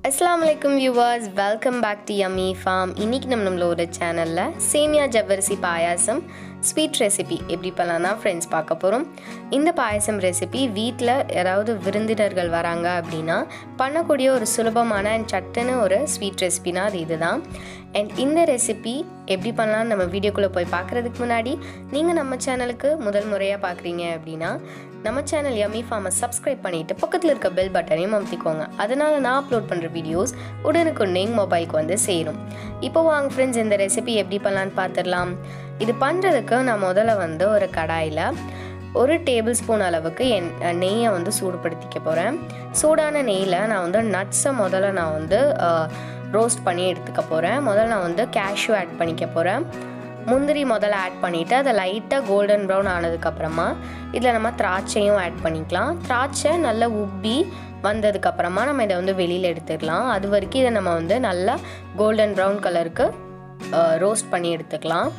அஸ்லாம் வலைக்கும் viewers welcome back to yummy farm இன்னைக்கு நம்ம நம்மளோட சேனலில் சேமியா ஜவ்வரிசி பாயாசம் ஸ்வீட் ரெசிபி எப்படி பண்ணலாம்னா ஃப்ரெண்ட்ஸ் பார்க்க போகிறோம் இந்த பாயாசம் ரெசிபி வீட்டில் யாராவது விருந்தினர்கள் வராங்க அப்படின்னா பண்ணக்கூடிய ஒரு சுலபமான அண்ட் சட்டுன்னு ஒரு ஸ்வீட் ரெசிபினா அது இதுதான் அண்ட் இந்த ரெசிபி எப்படி பண்ணலாம்னு நம்ம வீடியோக்குள்ளே போய் பார்க்குறதுக்கு முன்னாடி நீங்கள் நம்ம சேனலுக்கு முதல் முறையாக பார்க்குறீங்க அப்படின்னா நம்ம சேனல் யம்மி ஃபார்மை சப்ஸ்கிரைப் பண்ணிவிட்டு பக்கத்தில் இருக்க பெல் பட்டனையும் அமுத்திக்கோங்க அதனால் நான் அப்லோட் பண்ணுற வீடியோஸ் உடனுக்குடனே மொபைலுக்கு வந்து சேரும் இப்போ வாங்க ஃப்ரெண்ட்ஸ் இந்த ரெசிபி எப்படி பண்ணலான்னு பார்த்துடலாம் இது பண்ணுறதுக்கு நான் முதல்ல வந்து ஒரு கடாயில் ஒரு டேபிள் ஸ்பூன் அளவுக்கு என் நெய்யை வந்து சூடுபடுத்திக்க போகிறேன் சூடான நெய்யில் நான் வந்து நட்ஸை முதல்ல நான் வந்து ரோஸ்ட் பண்ணி எடுத்துக்க போகிறேன் முதல்ல நான் வந்து கேஷ்யூ ஆட் பண்ணிக்க போகிறேன் முந்திரி முதல்ல ஆட் பண்ணிவிட்டு அதை லைட்டாக கோல்டன் ப்ரௌன் ஆனதுக்கப்புறமா இதில் நம்ம திராட்சையும் ஆட் பண்ணிக்கலாம் திராட்சை நல்லா உப்பி வந்ததுக்கப்புறமா நம்ம இதை வந்து வெளியில் எடுத்துக்கலாம் அது வரைக்கும் இதை நம்ம வந்து நல்லா கோல்டன் ப்ரௌன் கலருக்கு ரோஸ்ட் பண்ணி எடுத்துக்கலாம்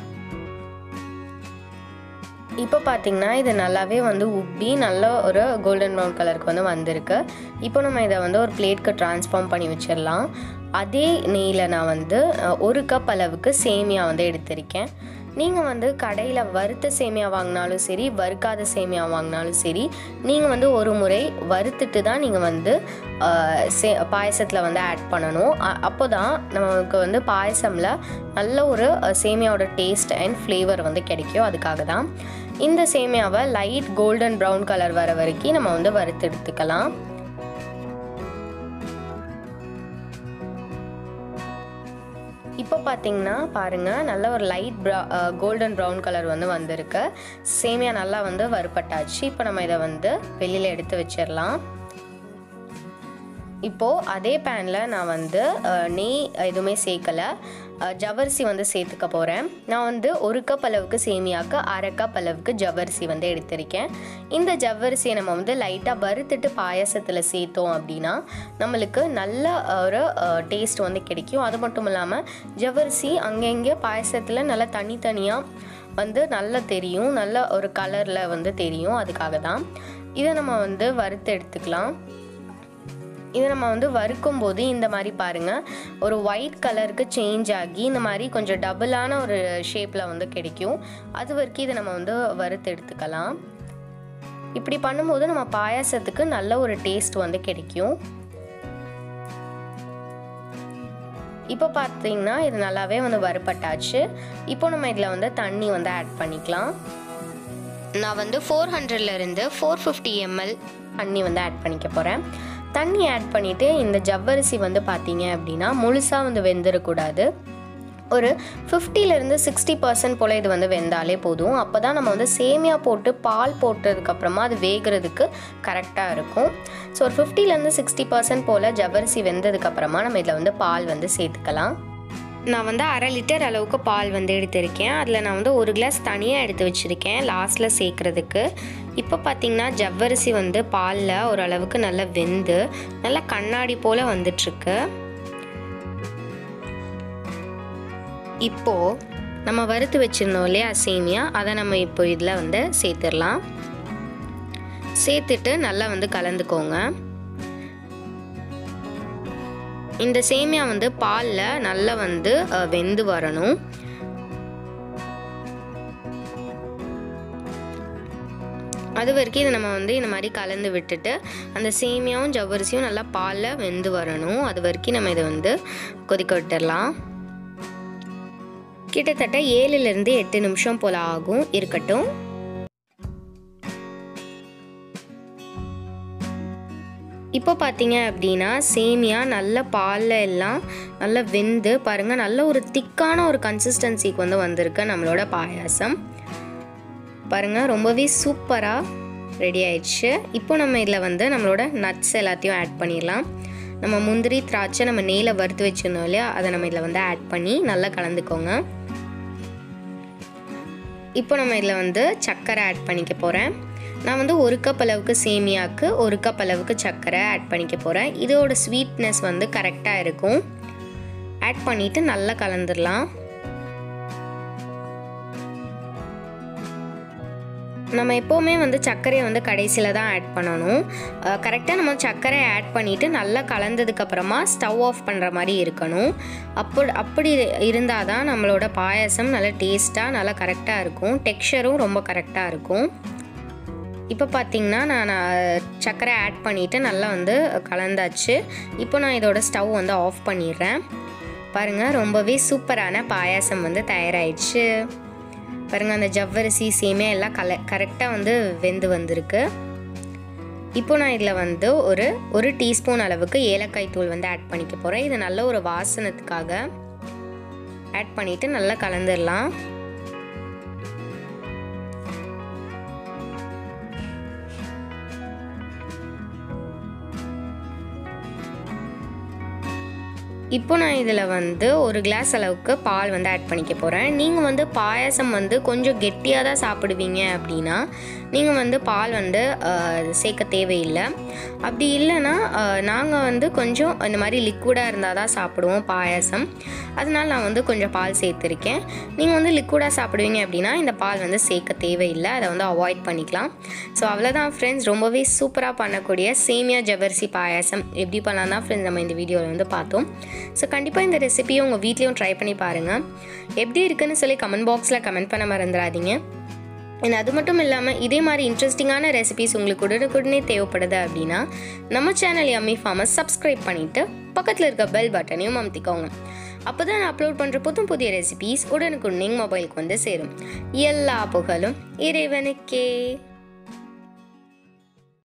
இப்போ பார்த்தீங்கன்னா இது நல்லாவே வந்து உப்பி நல்ல ஒரு கோல்டன் ப்ரௌன் கலருக்கு வந்து வந்திருக்கு இப்போ நம்ம இதை வந்து ஒரு பிளேட்க்கு ட்ரான்ஸ்ஃபார்ம் பண்ணி வச்சிடலாம் அதே நெய்யில் நான் வந்து ஒரு கப் அளவுக்கு சேமியா வந்து எடுத்திருக்கேன் நீங்கள் வந்து கடையில் வறுத்த சேமியா வாங்கினாலும் சரி வறுக்காத சேமியா வாங்கினாலும் சரி நீங்கள் வந்து ஒரு முறை வறுத்துட்டு தான் நீங்கள் வந்து சே பாயசத்தில் வந்து ஆட் பண்ணணும் அப்போ தான் நமக்கு வந்து பாயசமில் நல்ல ஒரு சேமியாவோட டேஸ்ட் அண்ட் ஃப்ளேவர் வந்து கிடைக்கும் அதுக்காக தான் இந்த சேமியாவை லைட் கோல்டன் ப்ரௌன் கலர் வர வரைக்கும் நம்ம வந்து வறுத்து எடுத்துக்கலாம் இப்போ பார்த்தீங்கன்னா பாருங்கள் நல்ல ஒரு லைட் ப்ரா கோல்டன் ப்ரௌன் கலர் வந்து வந்திருக்கு சேமியா நல்லா வந்து வறுப்பட்டாச்சு இப்போ நம்ம இதை வந்து வெளியில் எடுத்து வச்சிடலாம் இப்போது அதே பேனில் நான் வந்து நெய் எதுவுமே சேர்க்கலை ஜவ்வரிசி வந்து சேர்த்துக்க போகிறேன் நான் வந்து ஒரு கப் அளவுக்கு சேமியாவுக்கு அரை கப் அளவுக்கு ஜவ்வரிசி வந்து எடுத்திருக்கேன் இந்த ஜவ்வரிசியை நம்ம வந்து லைட்டாக வறுத்துட்டு பாயசத்தில் சேர்த்தோம் அப்படின்னா நம்மளுக்கு நல்ல ஒரு டேஸ்ட் வந்து கிடைக்கும் அது மட்டும் இல்லாமல் ஜவ்வரிசி அங்கங்கே பாயசத்தில் நல்லா தனித்தனியாக வந்து நல்லா தெரியும் நல்ல ஒரு கலரில் வந்து தெரியும் அதுக்காக தான் இதை நம்ம வந்து வறுத்து எடுத்துக்கலாம் இதை நம்ம வந்து வறுக்கும் போது இந்த மாதிரி பாருங்கள் ஒரு ஒயிட் கலருக்கு சேஞ்ச் ஆகி இந்த மாதிரி கொஞ்சம் டபுளான ஒரு ஷேப்பில் வந்து கிடைக்கும் அது வரைக்கும் இதை நம்ம வந்து வறுத்து எடுத்துக்கலாம் இப்படி பண்ணும்போது நம்ம பாயாசத்துக்கு நல்ல ஒரு டேஸ்ட் வந்து கிடைக்கும் இப்போ பார்த்தீங்கன்னா இது நல்லாவே வந்து வறுப்பட்டாச்சு இப்போ நம்ம இதில் வந்து தண்ணி வந்து ஆட் பண்ணிக்கலாம் நான் வந்து ஃபோர் ஹண்ட்ரட்லேருந்து ஃபோர் ஃபிஃப்டி எம்எல் தண்ணி வந்து ஆட் பண்ணிக்க போகிறேன் தண்ணி ஆட் பண்ணிவிட்டு இந்த ஜவ்வரிசி வந்து பார்த்தீங்க அப்படின்னா முழுசாக வந்து வெந்துடக்கூடாது ஒரு ஃபிஃப்டிலேருந்து சிக்ஸ்டி பர்சன்ட் போல் இது வந்து வெந்தாலே போதும் அப்போ தான் நம்ம வந்து சேமியா போட்டு பால் போட்டதுக்கப்புறமா அது வேகிறதுக்கு கரெக்டாக இருக்கும் ஸோ ஒரு ஃபிஃப்டிலேருந்து சிக்ஸ்டி பர்சன்ட் போல் ஜவ்வரிசி வெந்ததுக்கப்புறமா நம்ம இதில் வந்து பால் வந்து சேர்த்துக்கலாம் நான் வந்து அரை லிட்டர் அளவுக்கு பால் வந்து எடுத்திருக்கேன் அதில் நான் வந்து ஒரு கிளாஸ் தனியாக எடுத்து வச்சுருக்கேன் லாஸ்ட்டில் சேர்க்குறதுக்கு இப்போ பார்த்திங்கன்னா ஜவ்வரிசி வந்து பாலில் ஓரளவுக்கு நல்லா வெந்து நல்லா கண்ணாடி போல் வந்துட்டுருக்கு இப்போது நம்ம வறுத்து வச்சுருந்தோம் இல்லையா சேமியா அதை நம்ம இப்போ இதில் வந்து சேர்த்துடலாம் சேர்த்துட்டு நல்லா வந்து கலந்துக்கோங்க இந்த சேமியா வந்து பாலில் நல்லா வந்து வெந்து வரணும் அது வரைக்கும் இதை நம்ம வந்து இந்த மாதிரி கலந்து விட்டுட்டு அந்த சேமியாவும் ஜவ்வரிசியும் நல்லா பாலில் வெந்து வரணும் அது வரைக்கும் நம்ம இதை வந்து கொதிக்க விட்டுடலாம் கிட்டத்தட்ட ஏழுலேருந்து எட்டு நிமிஷம் போல் ஆகும் இருக்கட்டும் இப்போ பார்த்தீங்க அப்படின்னா சேமியா நல்ல பாலில் எல்லாம் நல்லா வெந்து பாருங்கள் நல்ல ஒரு திக்கான ஒரு கன்சிஸ்டன்சிக்கு வந்து வந்திருக்கு நம்மளோட பாயாசம் பாருங்கள் ரொம்பவே சூப்பராக ரெடி ஆயிடுச்சு இப்போ நம்ம இதில் வந்து நம்மளோட நட்ஸ் எல்லாத்தையும் ஆட் பண்ணிடலாம் நம்ம முந்திரி திராட்சை நம்ம நெய்யில் வறுத்து வச்சுருந்தோம் இல்லையா அதை நம்ம இதில் வந்து ஆட் பண்ணி நல்லா கலந்துக்கோங்க இப்போ நம்ம இதில் வந்து சர்க்கரை ஆட் பண்ணிக்க போகிறேன் நான் வந்து ஒரு கப் அளவுக்கு சேமியாவுக்கு ஒரு கப் அளவுக்கு சர்க்கரை ஆட் பண்ணிக்க போகிறேன் இதோட ஸ்வீட்னஸ் வந்து கரெக்டாக இருக்கும் ஆட் பண்ணிவிட்டு நல்லா கலந்துடலாம் நம்ம எப்போவுமே வந்து சர்க்கரையை வந்து கடைசியில் தான் ஆட் பண்ணணும் கரெக்டாக நம்ம சர்க்கரை ஆட் பண்ணிவிட்டு நல்லா கலந்ததுக்கப்புறமா ஸ்டவ் ஆஃப் பண்ணுற மாதிரி இருக்கணும் அப்படி அப்படி இருந்தால் தான் நம்மளோட பாயாசம் நல்லா டேஸ்ட்டாக நல்லா கரெக்டாக இருக்கும் டெக்ஸ்சரும் ரொம்ப கரெக்டாக இருக்கும் இப்போ பார்த்தீங்கன்னா நான் சர்க்கரை ஆட் பண்ணிவிட்டு நல்லா வந்து கலந்தாச்சு இப்போ நான் இதோட ஸ்டவ் வந்து ஆஃப் பண்ணிடுறேன் பாருங்கள் ரொம்பவே சூப்பரான பாயாசம் வந்து தயாராகிடுச்சு பாருங்கள் அந்த ஜவ்வரிசி சேமியா எல்லாம் கல கரெக்டாக வந்து வெந்து வந்திருக்கு இப்போ நான் இதில் வந்து ஒரு ஒரு டீஸ்பூன் அளவுக்கு ஏலக்காய் தூள் வந்து ஆட் பண்ணிக்க போகிறேன் இது நல்ல ஒரு வாசனத்துக்காக ஆட் பண்ணிவிட்டு நல்லா கலந்துடலாம் இப்போ நான் இதில் வந்து ஒரு கிளாஸ் அளவுக்கு பால் வந்து ஆட் பண்ணிக்க போகிறேன் நீங்கள் வந்து பாயாசம் வந்து கொஞ்சம் கெட்டியாக தான் சாப்பிடுவீங்க அப்படின்னா நீங்கள் வந்து பால் வந்து சேர்க்க தேவையில்லை அப்படி இல்லைன்னா நாங்கள் வந்து கொஞ்சம் இந்த மாதிரி லிக்விடாக இருந்தால் தான் சாப்பிடுவோம் பாயாசம் அதனால் நான் வந்து கொஞ்சம் பால் சேர்த்துருக்கேன் நீங்கள் வந்து லிக்விடாக சாப்பிடுவீங்க அப்படின்னா இந்த பால் வந்து சேர்க்க தேவையில்லை அதை வந்து அவாய்ட் பண்ணிக்கலாம் ஸோ அவ்வளோதான் ஃப்ரெண்ட்ஸ் ரொம்பவே சூப்பராக பண்ணக்கூடிய சேமியா ஜவர்சி பாயாசம் எப்படி பண்ணலாம் தான் ஃப்ரெண்ட்ஸ் நம்ம இந்த வீடியோவில் வந்து பார்த்தோம் ஸோ கண்டிப்பாக இந்த ரெசிபியை உங்கள் வீட்லேயும் ட்ரை பண்ணி பாருங்கள் எப்படி இருக்குன்னு சொல்லி கமெண்ட் பாக்ஸில் கமெண்ட் பண்ண மறந்துடாதீங்க அண்ட் அது மட்டும் இல்லாமல் இதே மாதிரி இன்ட்ரெஸ்டிங்கான ரெசிபிஸ் உங்களுக்கு உடனுக்குடனே தேவைப்படுது அப்படின்னா நம்ம சேனல் எம்மி ஃபார்மஸ் சப்ஸ்கிரைப் பண்ணிவிட்டு பக்கத்தில் இருக்க பெல் பட்டனையும் அமுத்திக்கோங்க அப்போ தான் நான் அப்லோட் பண்ணுற புதும் புதிய ரெசிபிஸ் உடனுக்குடனே மொபைலுக்கு வந்து சேரும் எல்லா புகழும் இறைவனுக்கே